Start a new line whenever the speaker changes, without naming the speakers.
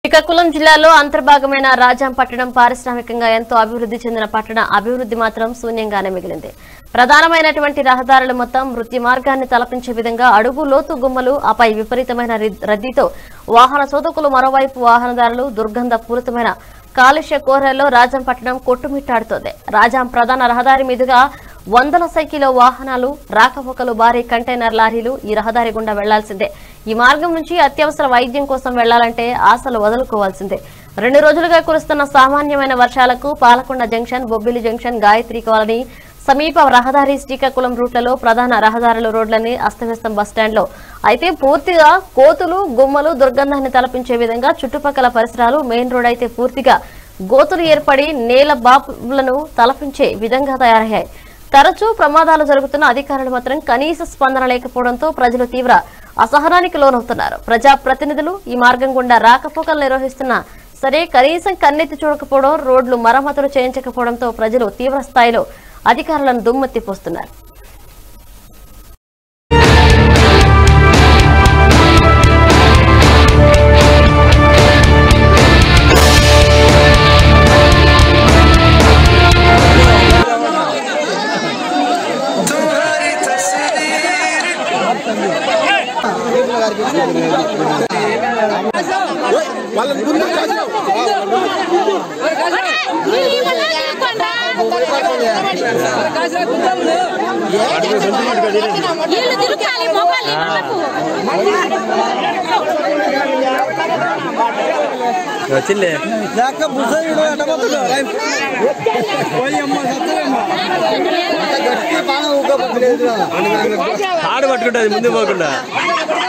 శ్రీకాకుళం జిల్లాలో అంతర్భాగమైన రాజాం పట్టణం పారిశ్రామికంగా ఎంతో అభివృద్ధి చెందిన పట్టణ అభివృద్ధి మాత్రం శూన్యంగానే మిగిలింది ప్రధానమైనటువంటి రహదారులు మొత్తం వృత్తి మార్గాన్ని తలపించే విధంగా అడుగు లోతు గుమ్మలు ఆపై విపరీతమైన రి- రద్దీతో వాహన సోదకులు మరోవైపు వాహనదారులు దుర్గంధ పూరితమైన కాలుష్య కోరల్లో రాజాం పట్టణం కొట్టుమిట్టాడుతోంది రాజాం ప్రధాన రహదారి మీదుగా వందల సైకిల్ వాహనాలు రాకపోకలు భారీ కంటైనర్ లారీలు ఈ రహదారి గుండా వెళ్లాల్సిందే ఈ మార్గం నుంచి అత్యవసర వైద్యం కోసం వెళ్లాలంటే ఆశలు వదులుకోవాల్సిందే రెండు రోజులుగా కురుస్తున్న సామాన్యమైన వర్షాలకు Palakonda junction Bobbili junction Gayatri colony సమీప రహదారి శ్రీకాకుళం రూట్లలో ప్రధాన రహదారుల రోడ్లని అస్తవ్యస్తం బస్టాండ్లో అయితే పూర్తిగా కోతులు గుమ్మలు దుర్గంధాన్ని తలపించే విధంగా చుట్టుపక్కల పరిసరాలు మెయిన్ రోడ్ అయితే పూర్తిగా గోతులు ఏర్పడి నేల బాపులను తలపించే విధంగా తయారయ్యాయి తరచూ ప్రమాదాలు జరుగుతున్న అధికారులు మాత్రం కనీస స్పందన లేకపోవడంతో ప్రజలు తీవ్ర అసహనానికి లోనవుతున్నారు ప్రజా ప్రతినిధులు ఈ మార్గం గుండా రాకపోకలు నిర్వహిస్తున్నా సరే కనీసం కన్నెత్తి చూడకపోవడం రోడ్లు మరమ్మతులు చేయించకపోవడంతో ప్రజలు తీవ్ర స్థాయిలో అధికారులను దుమ్మెత్తిపోస్తున్నారు
వాళ్ళని ముందు కాదు
నీళ్ళు తిరగాలి మొబైల్
వచ్చింది
లేక బుసైడు అడగొద్దు పోయి అమ్మ సత్తరేమో గట్టి బాగా ఊగబట్టలేదు
ఆడ పట్టుకుంటుంది ముందు పోకుండా